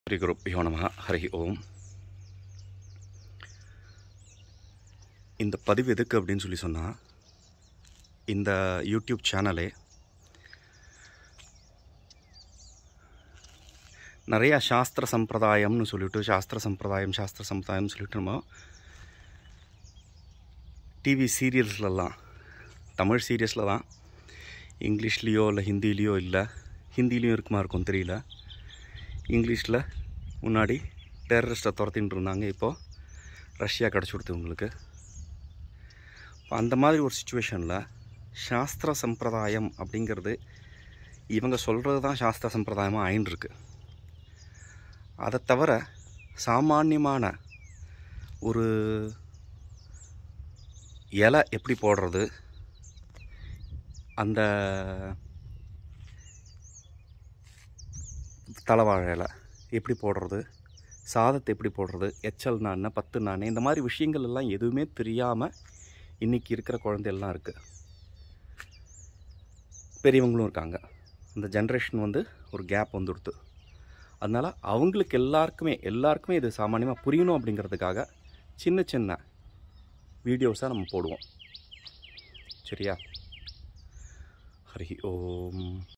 ஸ்ரீகுருப்பியோ நம ஹரி ஓம் இந்த பதிவு எதுக்கு அப்படின்னு சொல்லி சொன்னால் இந்த யூடியூப் சேனலே நிறையா சாஸ்திர சம்பிரதாயம்னு சொல்லிட்டு சாஸ்திர சம்பிரதாயம் சாஸ்திர சம்பிரதாயம்னு சொல்லிட்டு நம்ம டிவி சீரியல்ஸ்லலாம் தமிழ் சீரியஸில் தான் இங்கிலீஷ்லேயோ இல்லை ஹிந்திலேயோ இல்லை ஹிந்திலேயும் இருக்குமா இருக்கும் தெரியல இங்கிலீஷில் முன்னாடி டெரரிஸ்ட்டை துரத்தின்னு இருந்தாங்க இப்போது ரஷ்யா கிடச்சி கொடுத்து உங்களுக்கு இப்போ அந்த மாதிரி ஒரு சுச்சுவேஷனில் சாஸ்திர சம்பிரதாயம் அப்படிங்கிறது இவங்க சொல்கிறது தான் சாஸ்திர சம்பிரதாயமாக ஆயின்ட்டுருக்கு அதை தவிர சாமானியமான ஒரு இலை எப்படி போடுறது அந்த தலைவாழை இலை எப்படி போடுறது சாதத்தை எப்படி போடுறது எச்சல் நான் பத்து நான் இந்த மாதிரி விஷயங்கள் எல்லாம் எதுவுமே தெரியாமல் இன்றைக்கி இருக்கிற குழந்தையெல்லாம் இருக்குது பெரியவங்களும் இருக்காங்க அந்த ஜென்ரேஷன் வந்து ஒரு கேப் வந்துடுது அதனால் அவங்களுக்கு எல்லாருக்குமே எல்லாருக்குமே இது சாமானியமாக புரியணும் அப்படிங்கிறதுக்காக சின்ன சின்ன வீடியோஸாக நம்ம போடுவோம் சரியா ஹரி ஓம்